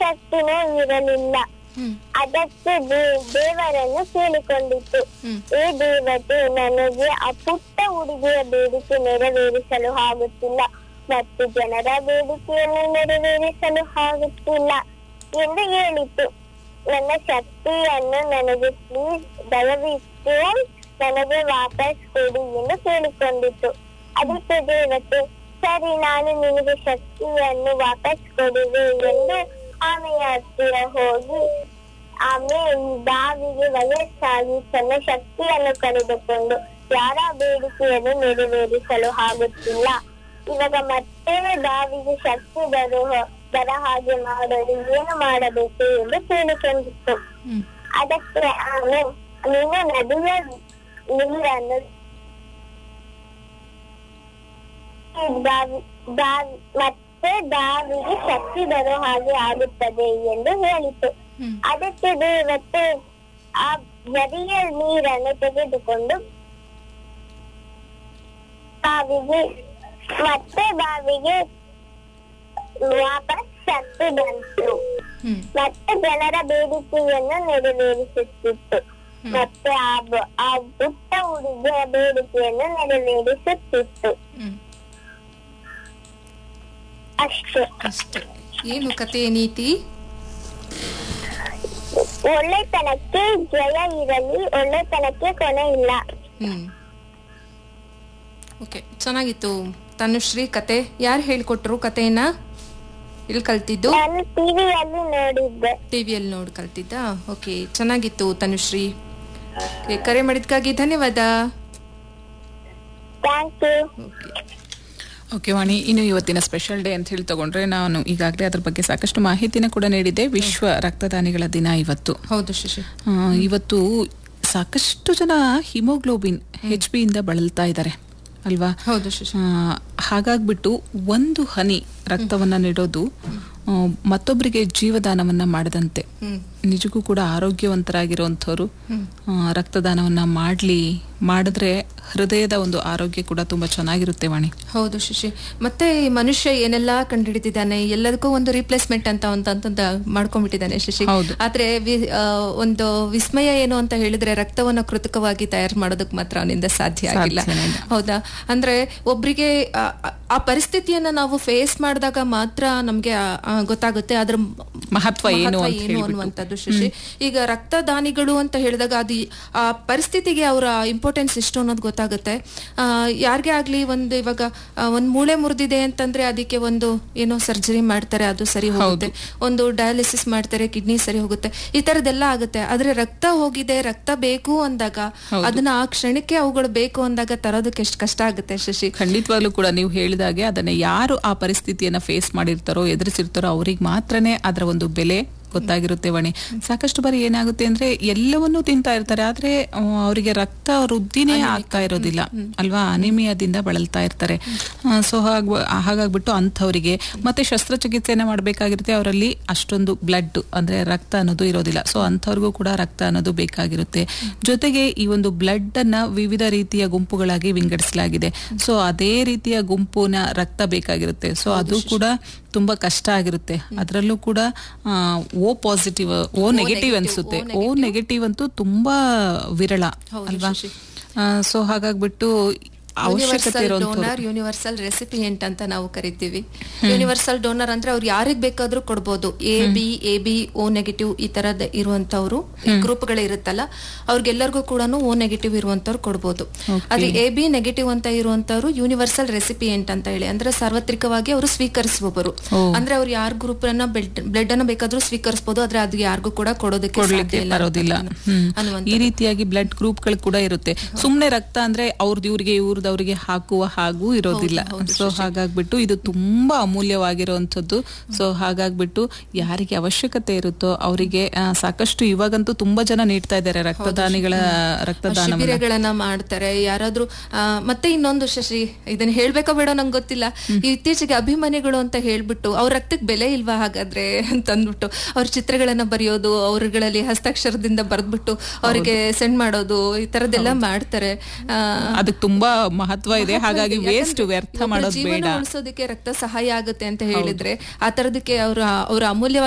ಶಕ್ತಿನೂ ಇರಲಿಲ್ಲ ಹ್ಮ್ ಅದಕ್ಕೆ ದೇ- ದೇವರನ್ನು ಕೇಳಿಕೊಂಡಿತ್ತು ಹ್ಮ್ ಈ ದೇವತೆ ನನಗೆ ಆ ಪುಟ್ಟ ಹುಡುಗಿಯ ಬೇಡಿಕೆ ನೆರವೇರಿಸಲು ಆಗುತ್ತಿಲ್ಲ ಮತ್ತು ಜನರ ಬೇಡಿಕೆಯನ್ನು ನೆರವೇರಿಸಲು ಆಗುತ್ತಿಲ್ಲ ಎಂದು ಹೇಳಿತು ನನ್ನ ಶಕ್ತಿಯನ್ನು ನನಗೆ ಪ್ಲೀಸ್ ದಯವಿಟ್ಟು ನನಗೆ ವಾಪಸ್ ಕೊಡಿ ಎಂದು ಕೇಳಿಕೊಂಡಿತು ಅದಕ್ಕೆ ದೇವತೆ ಸರಿ ನಾನು ನಿನಗೆ ಶಕ್ತಿಯನ್ನು ವಾಪಸ್ ಕೊಡುವೆ ಎಂದು ಆಮೆಯ ಹತ್ತಿರ ಹೋಗಿ ಆಮೆ ಈ ಬಾವಿಗೆ ವಯಸ್ಸಾಗಿ ತನ್ನ ಶಕ್ತಿಯನ್ನು ಕಳೆದುಕೊಂಡು ಯಾರ ಬೇಡಿಕೆಯನ್ನು ನೆರವೇರಿಸಲು ಆಗುತ್ತಿಲ್ಲ ಇವಾಗ ಮತ್ತೆ ಬಾವಿಗೆ ಶಕ್ತಿ ಬರುವ ಬರ ಹಾಗೆ ಮಾಡಲು ಏನು ಮಾಡಬೇಕು ಎಂದು ಕೇಳಿಕೊಂಡಿತ್ತು ಹ್ಮ್ ಅದಕ್ಕೆ ಆಮೆ ನೀನು ನದಿಯ ನೀರನ್ನು ಈ ಬಾವಿ ಬಾವಿ ಮತ್ತೆ ಬಾವಿಗೆ ಶಕ್ತಿ ಬರೋ ಹಾಗೆ ಆಗುತ್ತದೆ ಎಂದು ಹೇಳಿತು ಹ್ಮ್ ಅದಕ್ಕೆ ದೇವತೆ ಆ ನದಿಯ ನೀರನ್ನು ತೆಗೆದುಕೊಂಡು ಬಾವಿಗೆ ಮತ್ತೆ ಬಾವಿಗೆ ವಾಪಸ್ ಶಕ್ತಿ ಬಂತು ಹ್ಮ್ ಮತ್ತೆ ಜನರ ಬೇಡಿಕೆಯನ್ನು ನೆರವೇರಿಸುತ್ತಿತ್ತು ಮತ್ತೆ ಆ ಬ- ಆ ಪುಟ್ಟ ಹುಡುಗಿಯ ಬೇಡಿಕೆಯನ್ನು ನೆರವೇರಿಸುತ್ತಿತ್ತು ಹ್ಮ್ ಅಷ್ಟೇ ಅಷ್ಟೇ ಏನು ಕತೆ ನೀತಿ ಒಳ್ಳೆತನಕ್ಕೆ ಜಯ ಇರಲಿ ಒಳ್ಳೆತನಕ್ಕೆ ಕೊನೆ ಇಲ್ಲ ಹ್ಮ್ ಓಕೆ ಚೆನ್ನಾಗಿತ್ತು ತನುಶ್ರೀ ಕತೆ ಯಾರು ಹೇಳ್ಕೊಟ್ರು ಕತೆಯನ್ನ ಎಲ್ಲಿ ಕಲ್ತಿದ್ದು ನಾನು ಟಿವಿಯಲ್ಲಿ ನೋಡಿದ್ದೆ ಟಿವಿಯಲ್ಲಿ ನೋಡಿ ಕಲ್ತಿದ್ದ ಓಕೆ ಚೆನ್ನಾಗಿತ್ತು ತನುಶ್ರೀ Okay, ಕರೆ ಮಾಡಿದ್ಕಾಗಿ ಧನ್ಯವಾದ thank you okay okay Vani ಇನ್ನು ಇವತ್ತಿನ ಸ್ಪೆಷಲ್ ಡೇ ಅಂತ ಹೇಳಿ ತಗೊಂಡ್ರೆ ನಾನು ಈಗಾಗಲೇ ಅದ್ರ ಬಗ್ಗೆ ಸಾಕಷ್ಟು ಮಾಹಿತಿನ ಕೂಡ ನೀಡಿದ್ದೆ ವಿಶ್ವ ರಕ್ತದಾನಿಗಳ ದಿನ ಇವತ್ತು ಹೌದು ಶಶಿ ಆ, ಇವತ್ತು ಸಾಕಷ್ಟು ಜನ ಹಿಮೋಗ್ಲೋಬಿನ್ ಹೆಚ್ ಬಿ ಇಂದ ಬಳಲ್ತಾ ಇದ್ದಾರೆ ಅಲ್ವಾ ಹೌದು ಶಶಿ ಆ, ಹಾಗಾಗ್ಬಿಟ್ಟು ಒಂದು ಹನಿ ರಕ್ತವನ್ನ ನೀಡೋದು ಆ, ಮತ್ತೊಬ್ಬರಿಗೆ ಜೀವದಾನವನ್ನ ಮಾಡದಂತೆ ಹ್ಮ್ ನಿಜಕ್ಕೂ ಕೂಡ ಆರೋಗ್ಯವಂತರಾಗಿರುವಂಥವ್ರು ಆ, ರಕ್ತದಾನವನ್ನ ಮಾಡ್ಲಿ ಮಾಡಿದ್ರೆ ಹೃದಯದ ಒಂದು ಆರೋಗ್ಯ ಕೂಡ ತುಂಬಾ ಚೆನ್ನಾಗಿರುತ್ತೆ ವಾಣಿ ಹೌದು ಶಶಿ ಮತ್ತೆ ಈ ಮನುಷ್ಯ ಏನೆಲ್ಲ ಕಂಡುಹಿಡಿದಿದ್ದಾನೆ ಎಲ್ಲದಕ್ಕೂ ಒಂದು ರಿಪ್ಲೇಸ್ಮೆಂಟ್ ಅಂತ ಅಂತ ಅಂತಂದ ಮಾಡ್ಕೊಂಡ್ಬಿಟ್ಟಿದ್ದಾನೆ ಶಶಿ ಹೌದು. ಆದ್ರೆ ವಿ- ಆ, ಒಂದು ವಿಸ್ಮಯ ಏನು ಅಂತ ಹೇಳಿದ್ರೆ ರಕ್ತವನ್ನ ಕೃತಕವಾಗಿ ತಯಾರು ಮಾಡೋದಕ್ ಮಾತ್ರ ಅವನಿಂದ ಸಾಧ್ಯ ಆಗಿಲ್ಲ ಸಾಧ್ಯನೇ ಇಲ್ಲ. ಹೌದಾ ಅಂದ್ರೆ ಒಬ್ರಿಗೆ ಆ- ಆ- ಆ ಪರಿಸ್ಥಿತಿಯನ್ನ ನಾವು ಫೇಸ್ ಮಾಡಿದಾಗ ಮಾತ್ರ ನಮ್ಗೆ ಆ- ಆ ಗೊತ್ತಾಗುತ್ತೆ ಅದ್ರ ಮಹತ್ವ ಏನು ಮಹತ್ವ ಅಂತ ಏನು ಹೇಳ್ಬಿಟ್ಟು. ಅನ್ನುವಂಥದ್ದು ಶಶಿ ಈಗ ರಕ್ತದಾನಿಗಳು ಅಂತ ಹೇಳಿದಾಗ ಅದು ಈ- ಆ ಪರಿಸ್ಥಿತಿಗೆ ಅವರ ಇಂಪಾರ್ಟೆನ್ಸ್ ಎಷ್ಟು ಅನ್ನೋದು ಗೊತ್ತಾಗುತ್ತೆ ಆ, ಯಾರಿಗೇ ಆಗ್ಲಿ ಒಂದು ಇವಾಗ ಆ, ಒಂದ್ ಮೂಳೆ ಮುರಿದಿದೆ ಅಂತಂದ್ರೆ ಅದಕ್ಕೆ ಒಂದು ಏನೋ ಸರ್ಜರಿ ಮಾಡ್ತಾರೆ ಅದು ಸರಿ ಹೋಗುತ್ತೆ ಒಂದು ಡಯಾಲಿಸಿಸ್ ಮಾಡ್ತಾರೆ ಕಿಡ್ನಿ ಸರಿ ಹೋಗುತ್ತೆ ಈ ತರದೆಲ್ಲ ಆಗುತ್ತೆ ಆದ್ರೆ ರಕ್ತ ಹೋಗಿದೆ ರಕ್ತ ಬೇಕು ಅಂದಾಗ ಅದನ್ನ ಆ ಕ್ಷಣಕ್ಕೆ ಅವುಗಳು ಬೇಕು ಅಂದಾಗ ತರೋದಕ್ಕೆ ಎಷ್ಟು ಕಷ್ಟ ಆಗುತ್ತೆ ಶಶಿ ಖಂಡಿತವಾಗ್ಲೂ ಕೂಡ ನೀವು ಹೇಳಿದಾಗೆ ಅದನ್ನ ಯಾರು ಆ ಪರಿಸ್ಥಿತಿಯನ್ನ ಫೇಸ್ ಮಾಡಿರ್ತಾರೋ ಎದುರಿಸಿರ್ತಾರೋ ಅವ್ರಿಗೆ ಮಾತ್ರನೇ ಅದರ ಒಂದು ಬೆಲೆ ಗೊತ್ತಾಗಿರುತ್ತೆ ವಣಿ ಸಾಕಷ್ಟು ಬಾರಿ ಏನಾಗುತ್ತೆ ಅಂದ್ರೆ ಎಲ್ಲವನ್ನೂ ತಿಂತಾ ಇರ್ತಾರೆ ಆದ್ರೆ ಆ, ಅವರಿಗೆ ರಕ್ತ ವೃದ್ಧಿನೇ ಆಗ್ತಾ ಇರೋದಿಲ್ಲ ಅಲ್ವಾ ಅನಿಮಿಯಾದಿಂದ ಬಳಲ್ತಾ ಇರ್ತಾರೆ ಸೊ ಹಾಗ್ ಹಾಗಾಗ್ಬಿಟ್ಟು ಅಂಥವರಿಗೆ ಮತ್ತೆ ಶಸ್ತ್ರಚಿಕಿತ್ಸೆನ ಮಾಡಬೇಕಾಗಿರುತ್ತೆ ಅವರಲ್ಲಿ ಅಷ್ಟೊಂದು ಬ್ಲಡ್ ಅಂದ್ರೆ ರಕ್ತ ಅನ್ನೋದು ಇರೋದಿಲ್ಲ ಸೊ ಅಂಥವ್ರಿಗೂ ಕೂಡ ರಕ್ತ ಅನ್ನೋದು ಬೇಕಾಗಿರುತ್ತೆ ಜೊತೆಗೆ ಈ ಒಂದು ಬ್ಲಡ್ ಅನ್ನ ವಿವಿಧ ರೀತಿಯ ಗುಂಪುಗಳಾಗಿ ವಿಂಗಡಿಸಲಾಗಿದೆ ಸೊ ಅದೇ ರೀತಿಯ ಗುಂಪುನ ರಕ್ತ ಬೇಕಾಗಿರುತ್ತೆ ಸೊ ಅದು ಕೂಡ ತುಂಬಾ ಕಷ್ಟ ಆಗಿರುತ್ತೆ ಅದರಲ್ಲೂ ಕೂಡ ಆ, ಓ ಪಾಸಿಟಿವ್ ಓ ನೆಗೆಟಿವ್ ಅನ್ಸುತ್ತೆ ಓ ನೆಗೆಟಿವ್ ಅಂತೂ ತುಂಬಾ ವಿರಳ ಅಲ್ವಾ ಸೊ ಹಾಗಾಗ್ಬಿಟ್ಟು ಅವಶ್ಯಕತೆ ಇರುವಂತ ಡೋನರ್ ಯೂನಿವರ್ಸಲ್ ರೆಸಿಪಿಯೆಂಟ್ ಅಂತ ನಾವು ಕರಿತೀವಿ ಯೂನಿವರ್ಸಲ್ ಡೋನರ್ ಅಂದ್ರೆ ಅವ್ರು ಯಾರಿಗ್ ಬೇಕಾದ್ರೂ ಕೊಡ್ಬೋದು A B A B O negative ಈ ತರದ ಇರುವಂತವ್ರು ಗ್ರೂಪ್ಗಳು ಇರುತ್ತಲ್ಲ ಅವ್ರಿಗೆಲ್ಲರಿಗೂ ಕೂಡ ಓ ನೆಗೆಟಿವ್ ಇರುವಂತವ್ರು ಕೊಡ್ಬೋದು ಅದೇ ಎ ಬಿ ನೆಗೆಟಿವ್ ಅಂತ ಇರುವಂತವ್ರು ಯೂನಿವರ್ಸಲ್ ರೆಸಿಪಿಯೆಂಟ್ ಅಂತ ಹೇಳಿ ಅಂದ್ರೆ ಸಾರ್ವತ್ರಿಕವಾಗಿ ಅವರು ಸ್ವೀಕರಿಸುವವರು ಅಂದ್ರೆ ಅವ್ರು ಯಾರ ಗ್ರೂಪ್ ಅನ್ನ ಬ್ಲಡ್ ಅನ್ನ ಬೇಕಾದ್ರೂ ಸ್ವೀಕರಿಸಬಹುದು ಆದ್ರೆ ಅದು ಯಾರಿಗೂ ಕೂಡ ಕೊಡೋದಕ್ಕೆ ಕೊಡ್ಲಿಕ್ಕೆ ಸಾಧ್ಯ ಇಲ್ಲ ಬರೋದಿಲ್ಲ ಹ್ಮ್. ಅನ್ನುವಂಥದ್ದು. ಈ ರೀತಿಯಾಗಿ ಬ್ಲಡ್ ಗ್ರೂಪ್ಗಳು ಕೂಡ ಇರುತ್ತೆ ಸುಮ್ನೆ ರಕ್ತ ಅಂದ್ರೆ ಅವ್ರದ್ದು ಇವ್ರಿಗೆ ಇವ್ರದವ್ರಿಗೆ ಹಾಕುವ ಹಾಗೂ ಇರೋದಿಲ್ಲ ಸೊ ಹಾಗಾಗ್ಬಿಟ್ಟು ಇದು ತುಂಬಾ ಅಮೂಲ್ಯವಾಗಿರುವಂತದ್ದು ಸೊ ಹಾಗಾಗ್ಬಿಟ್ಟು ಯಾರಿಗೆ ಅವಶ್ಯಕತೆ ಇರುತ್ತೋ ಅವರಿಗೆ ಸಾಕಷ್ಟು ಇವಾಗಂತೂ ತುಂಬಾ ಜನ ನೀಡ್ತಾ ಇದ್ದಾರೆ ರಕ್ತದಾನಿಗಳ ರಕ್ತದಾನ ಶಿಬಿರಗಳನ್ನ ಮಾಡ್ತಾರೆ ಯಾರಾದ್ರೂ ಆ, ಮತ್ತೆ ಇನ್ನೊಂದು ಶಶಿ ಇದನ್ನ ಹೇಳ್ಬೇಕೋ ಬೇಡ ನಂಗೆ ಗೊತ್ತಿಲ್ಲ ಇತ್ತೀಚೆಗೆ ಅಭಿಮಾನಿಗಳು ಅಂತ ಹೇಳ್ಬಿಟ್ಟು ಅವ್ರ ರಕ್ತಕ್ಕೆ ಬೆಲೆ ಇಲ್ವಾ ಹಾಗಾದ್ರೆ ಅಂತ ಅಂದ್ಬಿಟ್ಟು ಅವ್ರ ಚಿತ್ರಗಳನ್ನ ಬರೆಯೋದು ಅವ್ರಗಳಲ್ಲಿ ಹಸ್ತಾಕ್ಷರದಿಂದ ಬರೆದ್ಬಿಟ್ಟು ಅವರಿಗೆ ಸೆಂಡ್ ಮಾಡೋದು ಈ ತರದೆಲ್ಲ ಮಾಡ್ತಾರೆ ಆ, ಅದಕ್ಕೆ ತುಂಬಾ ಮಹತ್ವ ಇದೆ ಹಾಗಾಗಿ ಯಾಕಂದ್ರೆ ವೇಸ್ಟ್ ವ್ಯರ್ಥ ಒಬ್ರ ಮಾಡೋದು ಜೀವನ ಬೇಡ ಉಳಿಸೋದಕ್ಕೆ ರಕ್ತ ಸಹಾಯ ಆಗುತ್ತೆ ಅಂತ ಹೇಳಿದ್ರೆ ಆ ತರದಕ್ಕೆ ಅವ್ರ ಅವ್ರ ಅಮೂಲ್ಯವಾಗಿ